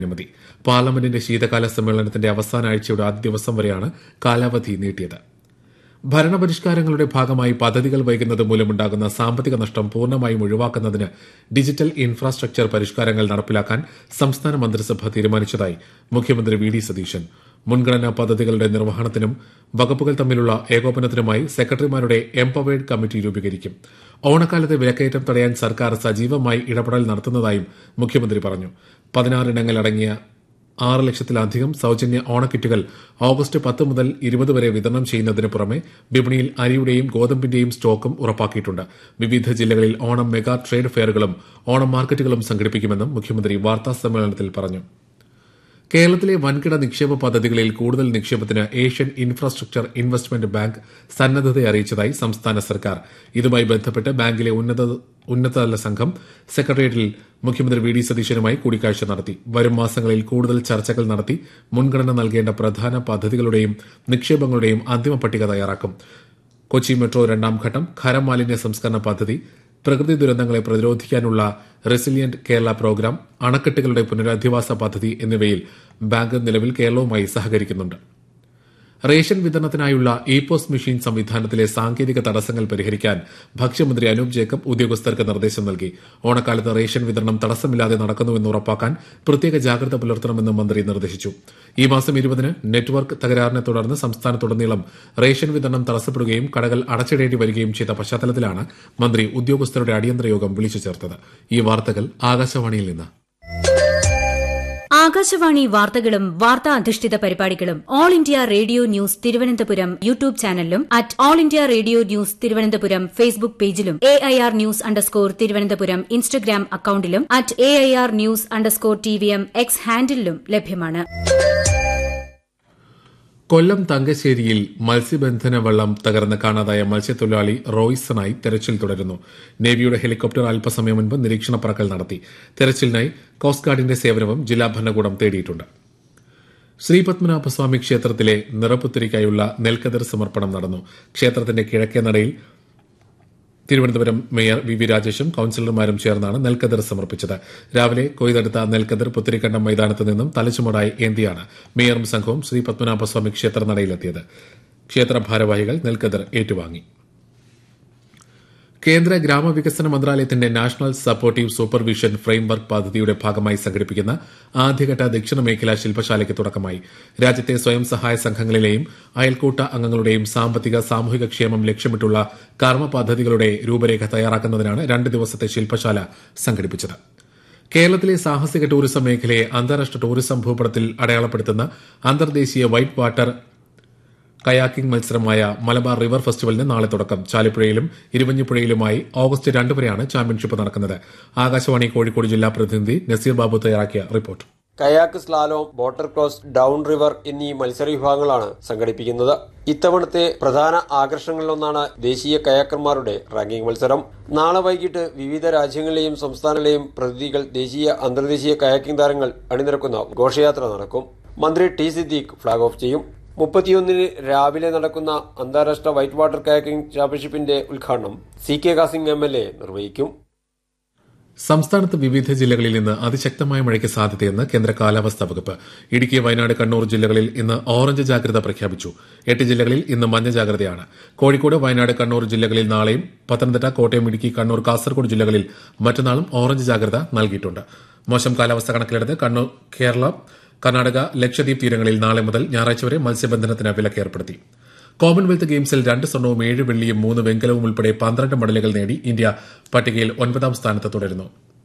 അനുമതി പാർലമെന്റിന്റെ ശീതകാല സമ്മേളനത്തിന്റെ അവസാന ആഴ്ചയുടെ ആദ്യ ദിവസം വരെയാണ് കാലാവധി നീട്ടിയത് ഭരണപരിഷ്കാരങ്ങളുടെ ഭാഗമായി പദ്ധതികൾ വൈകുന്നത് മൂലമുണ്ടാകുന്ന സാമ്പത്തിക നഷ്ടം പൂർണ്ണമായും ഒഴിവാക്കുന്നതിന് ഡിജിറ്റൽ ഇൻഫ്രാസ്ട്രക്ചർ പരിഷ്കാരങ്ങൾ നടപ്പിലാക്കാൻ സംസ്ഥാന മന്ത്രിസഭ തീരുമാനിച്ചതായി മുഖ്യമന്ത്രി വി ഡി സതീശൻ മുൻഗണനാ പദ്ധതികളുടെ നിർവഹണത്തിനും വകുപ്പുകൾ തമ്മിലുള്ള ഏകോപനത്തിനുമായി സെക്രട്ടറിമാരുടെ എംപവേർഡ് കമ്മിറ്റി രൂപീകരിക്കും ഓണക്കാലത്തെ വിലക്കയറ്റം തടയാൻ സർക്കാർ സജീവമായി ഇടപെടൽ നടത്തുന്നതായും മുഖ്യമന്ത്രി പറഞ്ഞു പതിനാറിനങ്ങൾ അടങ്ങിയ ആറ് ലക്ഷത്തിലധികം സൌജന്യ ഓണക്കിറ്റുകൾ ഓഗസ്റ്റ് പത്ത് മുതൽ ഇരുപത് വരെ വിതരണം ചെയ്യുന്നതിന് പുറമെ വിപണിയിൽ അരിയുടെയും ഗോതമ്പിന്റെയും സ്റ്റോക്കും ഉറപ്പാക്കിയിട്ടുണ്ട് വിവിധ ജില്ലകളിൽ ഓണം മെഗാ ട്രേഡ് ഫെയറുകളും ഓണം മാർക്കറ്റുകളും സംഘടിപ്പിക്കുമെന്നും മുഖ്യമന്ത്രി വാർത്താ സമ്മേളനത്തിൽ പറഞ്ഞു കേരളത്തിലെ വൻകിട നിക്ഷേപ പദ്ധതികളിൽ കൂടുതൽ നിക്ഷേപത്തിന് ഏഷ്യൻ ഇൻഫ്രാസ്ട്രക്ചർ ഇൻവെസ്റ്റ്മെന്റ് ബാങ്ക് സന്നദ്ധത അറിയിച്ചതായി സംസ്ഥാന സർക്കാർ ഇതുമായി ബന്ധപ്പെട്ട് ബാങ്കിലെ ഉന്നത ഉന്നതതല സംഘം സെക്രട്ടേറിയറ്റിൽ മുഖ്യമന്ത്രി വി ഡി സതീശനുമായി കൂടിക്കാഴ്ച നടത്തി വരും മാസങ്ങളിൽ കൂടുതൽ ചർച്ചകൾ നടത്തി മുൻഗണന നൽകേണ്ട പ്രധാന പദ്ധതികളുടെയും നിക്ഷേപങ്ങളുടെയും അന്തിമ പട്ടിക തയ്യാറാക്കും കൊച്ചി മെട്രോ രണ്ടാം ഘട്ടം ഖരമാലിന്യ സംസ്കരണ പദ്ധതി പ്രകൃതി ദുരന്തങ്ങളെ പ്രതിരോധിക്കാനുള്ള റെസിലിയന്റ് കേരള പ്രോഗ്രാം അണക്കെട്ടുകളുടെ പുനരധിവാസ പദ്ധതി എന്നിവയിൽ ബാങ്ക് നിലവിൽ കേരളവുമായി സഹകരിക്കുന്നുണ്ട് റേഷൻ വിതരണത്തിനായുള്ള ഇ പോസ്റ്റ് മെഷീൻ സംവിധാനത്തിലെ സാങ്കേതിക തടസ്സങ്ങൾ പരിഹരിക്കാൻ ഭക്ഷ്യമന്ത്രി അനൂപ് ജേക്കബ് ഉദ്യോഗസ്ഥർക്ക് നിർദ്ദേശം നൽകി ഓണക്കാലത്ത് റേഷൻ വിതരണം തടസ്സമില്ലാതെ നടക്കുന്നുവെന്ന് ഉറപ്പാക്കാൻ പ്രത്യേക ജാഗ്രത പുലർത്തണമെന്നും മന്ത്രി നിർദ്ദേശിച്ചു ഈ മാസം ഇരുപതിന് നെറ്റ്വർക്ക് തകരാറിനെ തുടർന്ന് സംസ്ഥാനത്തുടനീളം റേഷൻ വിതരണം തടസ്സപ്പെടുകയും കടകൾ അടച്ചിടേണ്ടി വരികയും ചെയ്ത പശ്ചാത്തലത്തിലാണ് മന്ത്രി ഉദ്യോഗസ്ഥരുടെ അടിയന്തര യോഗം വിളിച്ചു ചേർത്തത് ഈ വാർത്തകൾ ആകാശവാണിയിൽ നിന്ന് ആകാശവാണി വാർത്തകളും വാർത്താ അധിഷ്ഠിത പരിപാടികളും All India Radio News Thiruvananthapuram YouTube ചാനലിലും at All India Radio News Thiruvananthapuram Facebook പേജിലും A I R news underscore Thiruvananthapuram Instagram അക്കൌണ്ടിലും at A I R news underscore T V M X ഹാൻഡിലും ലഭ്യമാണ് കൊല്ലം തങ്കശ്ശേരിയിൽ മത്സ്യബന്ധന വള്ളം തകർന്ന് കാണാതായ മത്സ്യത്തൊഴിലാളി റോയ്സണായി തെരച്ചിൽ തുടരുന്നു നേവിയുടെ ഹെലികോപ്റ്റർ അല്പസമയം മുൻപ് നിരീക്ഷണ പറക്കൽ നടത്തി തെരച്ചിലിനായി കോസ്റ്റ് ഗാർഡിന്റെ സേവനവും ജില്ലാ ഭരണകൂടം തേടിയിട്ടുണ്ട് ശ്രീപത്മനാഭസ്വാമി ക്ഷേത്രത്തിലെ നിറപ്പുത്തിരിക്കായുള്ള നെൽക്കതിർ സമർപ്പണം നടന്നു ക്ഷേത്രത്തിന്റെ കിഴക്കേ നടയിൽ തിരുവനന്തപുരം മേയർ വി വി രാജേഷും കൌൺസിലർമാരും ചേർന്നാണ് നെൽക്കതിർ സമർപ്പിച്ചത് രാവിലെ കൊയ്തെടുത്ത നെൽക്കതിർ പുത്തിരിക്കണ്ടം മൈതാനത്ത് നിന്നും തലച്ചുമടായി ഏന്തിയാണ് മേയറും സംഘവും ശ്രീ പത്മനാഭസ്വാമി ക്ഷേത്ര നടയിലെത്തിയത് ക്ഷേത്ര ഭാരവാഹികൾ നെൽക്കതിർ ഏറ്റുവാങ്ങി കേന്ദ്ര ഗ്രാമവികസന മന്ത്രാലയത്തിന്റെ നാഷണൽ സപ്പോർട്ടീവ് സൂപ്പർവിഷൻ ഫ്രെയിംവർക്ക് പദ്ധതിയുടെ ഭാഗമായി സംഘടിപ്പിക്കുന്ന ആദ്യഘട്ട ദക്ഷിണ മേഖലാ ശില്പശാലയ്ക്ക് തുടക്കമായി രാജ്യത്തെ സ്വയം സഹായ സംഘങ്ങളിലെയും അയൽക്കൂട്ട അംഗങ്ങളുടെയും സാമ്പത്തിക സാമൂഹിക ക്ഷേമം ലക്ഷ്യമിട്ടുള്ള കർമ്മ പദ്ധതികളുടെ രൂപരേഖ തയ്യാറാക്കുന്നതിനാണ് രണ്ട് ദിവസത്തെ ശില്പശാല സംഘടിപ്പിച്ചത് കേരളത്തിലെ സാഹസിക ടൂറിസം മേഖലയെ അന്താരാഷ്ട്ര ടൂറിസം ഭൂപടത്തിൽ അടയാളപ്പെടുത്തുന്ന അന്തർദേശീയ വൈറ്റ് വാട്ടർ കയാക്കിംഗ് മത്സരമായ മലബാർ റിവർ ഫെസ്റ്റിവലിന് നാളെ തുടക്കം ചാലിപ്പുഴയിലും ഇരുവഞ്ഞിപ്പുഴയിലുമായി ഓഗസ്റ്റ് രണ്ട് വരെയാണ് ചാമ്പ്യൻഷിപ്പ് നടക്കുന്നത് ആകാശവാണി കോഴിക്കോട് ജില്ലാ പ്രതിനിധി നസീർ ബാബു തയ്യാറാക്കിയ report kayak slalom boater cross down river എന്നീ മത്സര വിഭാഗങ്ങളാണ് സംഘടിപ്പിക്കുന്നത് ഇത്തവണത്തെ പ്രധാന ആകർഷണങ്ങളിലൊന്നാണ് ദേശീയ കയാക്കർമാരുടെ റാങ്കിംഗ് മത്സരം നാളെ വൈകിട്ട് വിവിധ രാജ്യങ്ങളിലെയും സംസ്ഥാനങ്ങളിലെയും പ്രതിനിധികൾ ദേശീയ അന്തർദേശീയ കയാക്കിംഗ് താരങ്ങൾ അണിനിരക്കുന്ന ഘോഷയാത്ര നടക്കും മന്ത്രി ടി സിദ്ദീഖ് ഫ്ളാഗ് ഓഫ് ചെയ്യും മുപ്പത്തിയൊന്നിന് രാവിലെ നടക്കുന്ന അന്താരാഷ്ട്ര വൈറ്റ് വാട്ടർ കയാക്കിംഗ് ചാമ്പ്യൻഷിപ്പിന്റെ ഉദ്ഘാടനം സി കെ കാസിംഗ് എം എൽ എ നിർവഹിക്കും സംസ്ഥാനത്ത് വിവിധ ജില്ലകളിൽ ഇന്ന് അതിശക്തമായ മഴയ്ക്ക് സാധ്യതയെന്ന് കേന്ദ്ര കാലാവസ്ഥാ വകുപ്പ് ഇടുക്കി വയനാട് കണ്ണൂർ ജില്ലകളിൽ ഇന്ന് ഓറഞ്ച് ജാഗ്രത പ്രഖ്യാപിച്ചു എട്ട് ജില്ലകളിൽ ഇന്ന് മഞ്ഞ ജാഗ്രതയാണ് കോഴിക്കോട് വയനാട് കണ്ണൂർ ജില്ലകളിൽ നാളെയും പത്തനംതിട്ട കോട്ടയം ഇടുക്കി കണ്ണൂർ കാസർഗോഡ് ജില്ലകളിൽ മറ്റന്നാളും ഓറഞ്ച് ജാഗ്രത നൽകിയിട്ടുണ്ട് മോശം കാലാവസ്ഥ കണക്കിലെടുത്ത് കണ്ണൂർ കേരള കർണാടക ലക്ഷദ്വീപ് തീരങ്ങളിൽ നാളെ മുതൽ ഞായറാഴ്ച വരെ മത്സ്യബന്ധനത്തിന് വിലക്ക് ഏർപ്പെടുത്തി കോമൺവെൽത്ത് ഗെയിംസിൽ രണ്ട് സ്വർണവും ഏഴ് വെള്ളിയും മൂന്ന് വെങ്കലവും ഉൾപ്പെടെ പന്ത്രണ്ട് മെഡലുകൾ നേടി ഇന്ത്യ പട്ടികയിൽ ഒൻപതാം സ്ഥാനത്ത് തുടരുന്നു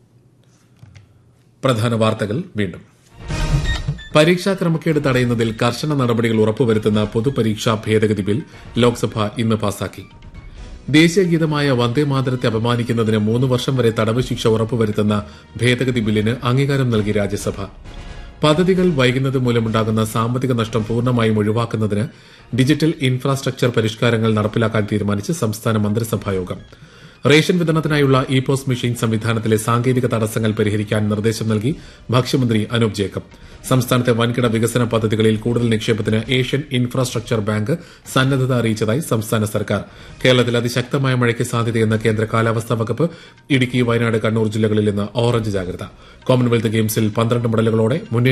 പ്രധാന വാർത്തകൾ വീണ്ടും പരീക്ഷാ ക്രമക്കേട് തടയുന്നതിൽ കർശന നടപടികൾ ഉറപ്പുവരുത്തുന്ന പൊതുപരീക്ഷാ ഭേദഗതി ബിൽ ലോക്സഭ ഇന്ന് പാസാക്കി ദേശീയ ഗീതമായ വന്ദേമാതരത്തെ അപമാനിക്കുന്നതിന് മൂന്ന് വർഷം വരെ തടവ് ശിക്ഷ ഉറപ്പുവരുത്തുന്ന ഭേദഗതി ബില്ലിന് അംഗീകാരം നൽകി രാജ്യസഭ പദ്ധതികൾ വൈകുന്നത് മൂലമുണ്ടാകുന്ന സാമ്പത്തിക നഷ്ടം പൂർണ്ണമായും ഒഴിവാക്കുന്നതിന് ഡിജിറ്റൽ ഇൻഫ്രാസ്ട്രക്ചർ പരിഷ്കാരങ്ങൾ നടപ്പിലാക്കാൻ തീരുമാനിച്ച് സംസ്ഥാന മന്ത്രിസഭായോഗം റേഷൻ വിതരണത്തിനായുള്ള ഇ പോസ്റ്റ് മെഷീൻ സംവിധാനത്തിലെ സാങ്കേതിക തടസ്സങ്ങൾ പരിഹരിക്കാൻ നിർദ്ദേശം നൽകി ഭക്ഷ്യമന്ത്രി അനൂപ് ജേക്കബ് സംസ്ഥാനത്തെ വൻകിട വികസന പദ്ധതികളിൽ കൂടുതൽ നിക്ഷേപത്തിന് ഏഷ്യൻ ഇൻഫ്രാസ്ട്രക്ചർ ബാങ്ക് സന്നദ്ധത അറിയിച്ചതായി സംസ്ഥാന സർക്കാർ കേരളത്തിൽ അതിശക്തമായ മഴയ്ക്ക് സാധ്യതയെന്ന് കേന്ദ്ര കാലാവസ്ഥാ വകുപ്പ് ഇടുക്കി വയനാട് കണ്ണൂർ ജില്ലകളിൽ ഇന്ന് ഓറഞ്ച് ജാഗ്രത കോമൺവെൽത്ത് ഗെയിംസിൽ പന്ത്രണ്ട് മെഡലുകളോടെ മുന്നേറ്റം